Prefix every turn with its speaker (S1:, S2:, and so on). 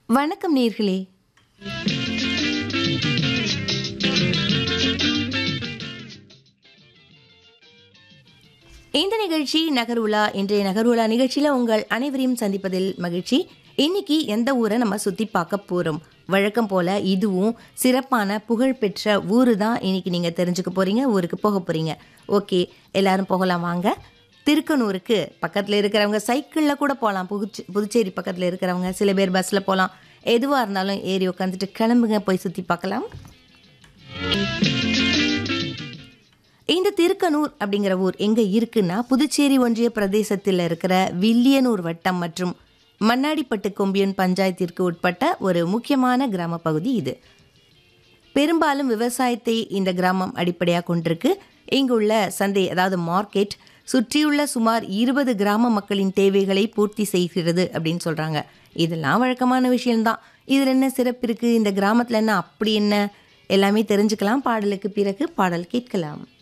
S1: வணக்கம் நேர்களே இந்த நிகழ்ச்சி நகர்வுலா இன்றைய நகர்வுலா நிகழ்ச்சியில் உங்கள் அனைவரையும் சந்திப்பதில் மகிழ்ச்சி இன்னைக்கு எந்த ஊரை நம்ம சுற்றி பார்க்க போகிறோம் வழக்கம் போல் இதுவும் சிறப்பான புகழ்பெற்ற ஊரு தான் இன்னைக்கு நீங்கள் தெரிஞ்சுக்க போகிறீங்க ஊருக்கு போக போகிறீங்க ஓகே எல்லாரும் போகலாம் வாங்க திருக்கனூருக்கு பக்கத்தில் இருக்கிறவங்க சைக்கிளில் கூட போகலாம் புதுச்சே புதுச்சேரி பக்கத்தில் இருக்கிறவங்க சில பேர் பஸ்ஸில் போகலாம் எதுவாக இருந்தாலும் ஏறி உட்காந்துட்டு கிளம்புங்க போய் சுற்றி பார்க்கலாம் இந்த திருக்கனூர் அப்படிங்கிற ஊர் எங்கே இருக்குன்னா புதுச்சேரி ஒன்றிய பிரதேசத்தில் இருக்கிற வில்லியனூர் வட்டம் மற்றும் மண்ணாடிப்பட்டு கொம்பியன் பஞ்சாயத்திற்கு உட்பட்ட ஒரு முக்கியமான கிராம பகுதி இது பெரும்பாலும் விவசாயத்தை இந்த கிராமம் அடிப்படையாக கொண்டிருக்கு இங்குள்ள சந்தை அதாவது மார்க்கெட் சுற்றியுள்ள சுமார் இருபது கிராம மக்களின் தேவைகளை பூர்த்தி செய்கிறது அப்படின்னு சொல்கிறாங்க இதெல்லாம் வழக்கமான விஷயம்தான் இதில் என்ன சிறப்பு இருக்குது இந்த கிராமத்தில் என்ன அப்படி என்ன எல்லாமே தெரிஞ்சுக்கலாம் பாடலுக்கு பிறகு பாடல் கேட்கலாம்